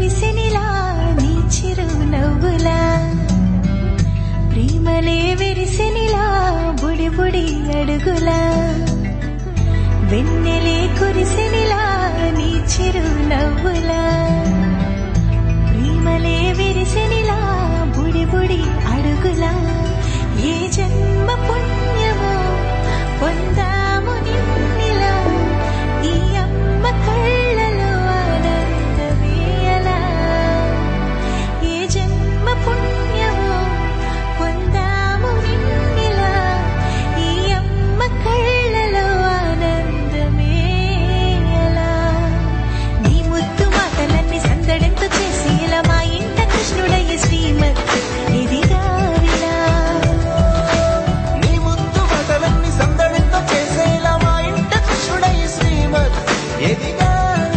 కురిసెనిలా నీ చిరు నవ్వులా ప్రేమలే విరిసెనిలా బుడి బుడి అడుగులా వెన్నెలే కురిసెనిలా నీ చిరు నవ్వులా ప్రేమలే విరిసెనిలా బుడి బుడి అడుగులా ఏ జన్మ పుణ్యమో పొందాము నిన్నిలా ఈ అమ్మ కళ్ళలో ఆనందమే అలా ఏ జన్మ పుణ్యమో పొందాము నిన్నిలా ఈ అమ్మ కళ్ళలో ఆనందమే అలా నీ ముద్దు మాటలన్నీ సందడెంతో చేసి ఇలా మా ఇంట కృష్ణుడయ్య శ్రీమత్ ఇదిగా విలా నీ ముద్దు బటలన్నీ సందడితో చేసేలా మా ఇంట కృష్ణుడయ్య శ్రీమత్ ఎదిగా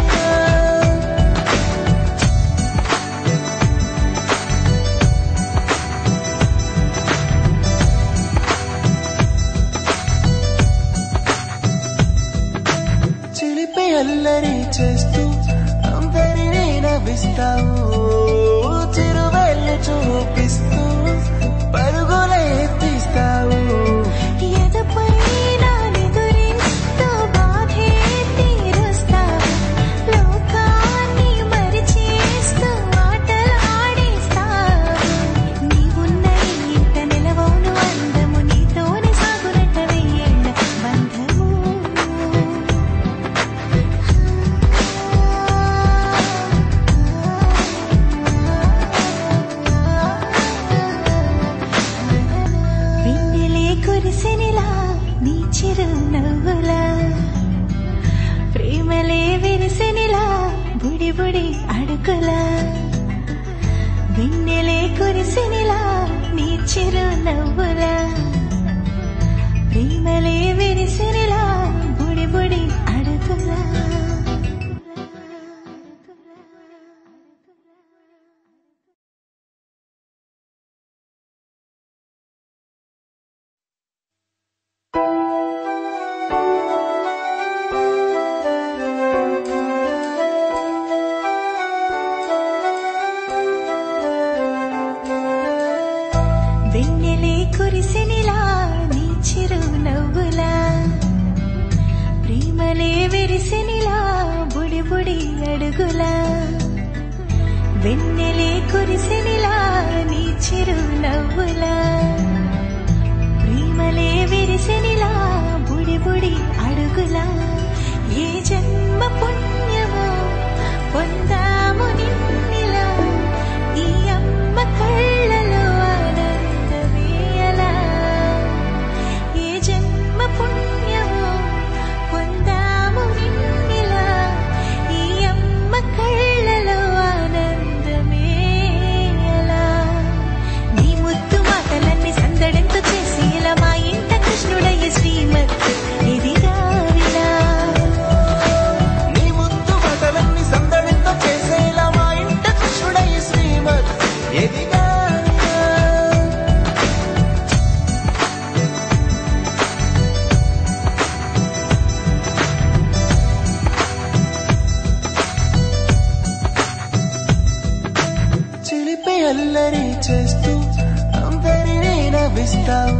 చిలిపి అల్లరి చేస్తూ అందరినీ నవ్విస్తావు చిరువెల్లి చూపిస్తూ పరుగులే తీస్తావు ఎదపై నా నిదురిస్తూ బాధే తీరుస్తావు లోకాన్ని మరిచేస్తూ ఆటలాడేస్తావు నీవున్న ఈ ఇంట నిలవవును అందము నీతోనే సాగునట్ట వెయ్యేళ్ళ బంధము వెన్నెలే కురిసెనిలా నీ చిరు నవ్వులా ప్రేమలే విరిసెనిలా బుడి బుడి అడుగులా వెన్నెలే కురిసెనిలా నీ చిరు నవ్వులా ప్రేమలే విరిసెనిలా బుడి బుడి అడుగులా వెన్నెలే కురిసెనిలా నీ చిరు నవ్వులా ప్రేమలే విరిసెనిలా బుడి బుడి అడుగులా వెన్నెలే కురిసెనిలా నీ చిరు నవ్వులా ప్రేమలే విరిసెనిలా బుడి బుడి అడుగులా ఏ జన్మ పుణ్యమో పొందాము నిన్నిలా ఈ అమ్మ కళ్ళలో ఆనందమే అలా ఏ జన్మ పుణ్యమో పొందాము నిన్నిలా ఈ అమ్మ కళ్ళలో ఆనందమే అలా నీ ముద్దు మాటలన్నీ సందడెంతో చేసి ఇలా మా ఇంట కృష్ణుడయ్య శ్రీమత్ ఇదిగా విలా నీ ముద్దు బటలన్నీ సందడితో చేసేలా మా ఇంట కృష్ణుడయ్య శ్రీమత్ ఎదిగా చిలిపి అల్లరి చేస్తూ అందరినీ నవ్విస్తావు